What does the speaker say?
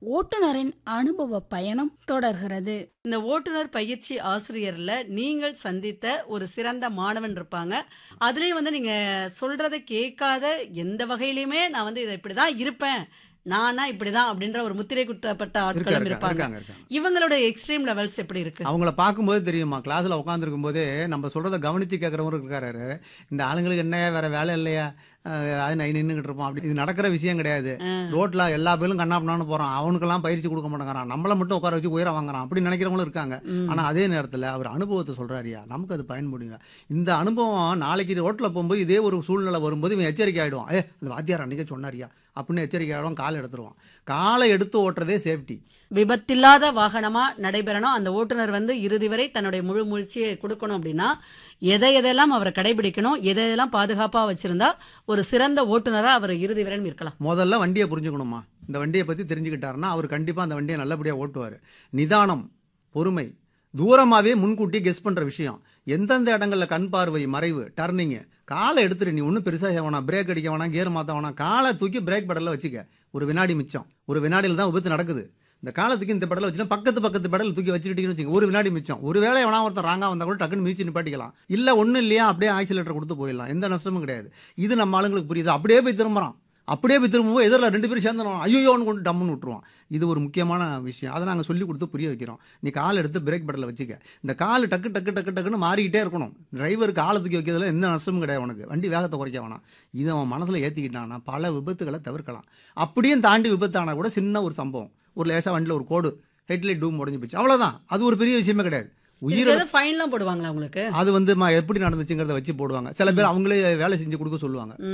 ஓட்டுநரின் அனுபவ பயணம் தொடர்கிறது இந்த ஓட்டுநர் பயிற்சி ஆசிரியர்ல நீங்கள் சந்தித்த ஒரு சிறந்த மாணவன் இருப்பாங்க அதுலயும் வந்து நீங்க சொல்றதை கேட்காத எந்த வகையிலுமே நான் வந்து இதை இப்படிதான் இருப்பேன் நானா இப்படிதான் அப்படின்ற ஒரு முத்திரை குட்டப்பட்ட ஆட்களும் இருக்காங்க இருப்பாங்க இருக்காங்க இருக்காங்க இவங்களோட எக்ஸ்ட்ரீம் லெவல்ஸ் எப்படி இருக்கு அவங்கள பார்க்கும்போது தெரியுமா கிளாஸ்ல உட்காந்துருக்கும் போதே நம்ம சொல்றத கவனிச்சு கேட்கறவரும் இருக்காரு இந்த ஆளுங்களுக்கு என்ன வேற வேலை இல்லையா அஹ் அது நான் நின்றுகிட்டு இருப்போம் அப்படி இது நடக்கிற விஷயம் கிடையாது ரோட்ல எல்லா பேரும் கண்ணாப்பண்ணான்னு போறான் அவனுக்கெல்லாம் பயிற்சி கொடுக்க மாட்டேங்கிறான் நம்மள மட்டும் உட்கார வச்சு உயர வாங்குறான் அப்படி நினைக்கிறவங்களும் இருக்காங்க ம். ஆனா அதே நேரத்துல அவர் அனுபவத்தை சொல்றாருயா நமக்கு அது பயன்படுங்க இந்த அனுபவம் நாளைக்கு ரோட்ல போகும்போது இதே ஒரு சூழ்நிலை வரும்போது இவன் எச்சரிக்கை ஆயிடுவான் ஏ அந்த வாத்தியார் அன்னைக்கே சொன்னாரியா அப்படின்னு எச்சரிக்கை ஆயிடுவான் காலை எடுத்துருவான் காலை எடுத்து ஓட்டுறதே சேஃப்டி விபத்தில்லாத வாகனமா நடைபெறணும் அந்த ஓட்டுநர் வந்து இறுதி வரை தன்னுடைய முழு முயற்சியை கொடுக்கணும் அப்படின்னா எதை எதெல்லாம் அவரை கடைபிடிக்கணும் எதை எதெல்லாம் பாதுகாப்பா வச்சிருந்தா ஒரு சிறந்த ஓட்டுநரா அவர் இறுதி வரை இருக்கலாம் முதல்ல வண்டியை புரிஞ்சுக்கணுமா இந்த வண்டியை பற்றி தெரிஞ்சுக்கிட்டாருன்னா அவர் கண்டிப்பாக அந்த வண்டியை நல்லபடியாக ஓட்டுவார் நிதானம் பொறுமை தூரமாகவே முன்கூட்டி கெஸ் பண்ணுற விஷயம் எந்தெந்த இடங்கள்ல கண் பார்வை மறைவு டர்னிங்கு காலை எடுத்துரு நீ ஒன்றும் பெருசாக செய்ய வேணாம் பிரேக் அடிக்க வேணாம் கியர் மாற்ற வேணாம் காலை தூக்கி பிரேக் பெடலில் வச்சுக்க ஒரு வினாடி மிச்சம் ஒரு வினாடியில் தான் விபத்து நடக்குது இந்த காலத்துக்கு இந்த பெடலை வச்சுன்னா பக்கத்து பக்கத்து பெடல் தூக்கி வச்சுக்கிட்டீங்கன்னு வச்சுங்க ஒரு வினாடி மிச்சம் ஒரு வேளை எவனா ஒருத்தன் ராங்கா வந்தா கூட டக்குன்னு மீச்சு நிப்பாட்டிக்கலாம் இல்லை ஒன்றும் இல்லையா அப்படியே ஆக்சிலேட்டர் கொடுத்து போயிடலாம் எந்த நஷ்டமும் கிடையாது இது நம்ம ஆளுங்களுக்கு புரியுது அப்படியே போய் திரும்புறான் அப்படியே போய் திரும்பும்போது எதிரில் ரெண்டு பேரும் சேர்ந்து ஐயோன்னு கொண்டு டம்முன்னு விட்டுருவான் இது ஒரு முக்கியமான விஷயம் அதை நாங்கள் சொல்லி கொடுத்து புரிய வைக்கிறோம் நீ கால் எடுத்து பிரேக் பெடலில் வச்சுக்க இந்த கால் டக்கு டக்கு டக்கு டக்குன்னு மாறிக்கிட்டே இருக்கணும் டிரைவருக்கு காலை தூக்கி வைக்கிறதுல எந்த நஷ்டமும் கிடையாது உனக்கு வண்டி வேகத்தை குறைக்க வேணாம் இதை அவன் மனசில் ஏற்றிக்கிட்டான்னா பல விபத்துகளை தவிர்க்கலாம் அப்படியும் தாண்டி விபத்தானா கூட சின்ன ஒரு சம்பவம் ஒரு லேசாக வண்டியில் ஒரு கோடு ஹெட்லைட் டூம் உடஞ்சி போச்சு அவ்வளோதான் அது ஒரு பெரிய விஷயமே கிடையாது உயிரை ஃபைன்லாம் போடுவாங்களா உங்களுக்கு அது வந்து மா எப்படி நடந்துச்சுங்கிறத வச்சு போடுவாங்க சில பேர் அவங்களே வேலை செஞ்சு கொடுக்க சொல்லுவாங்க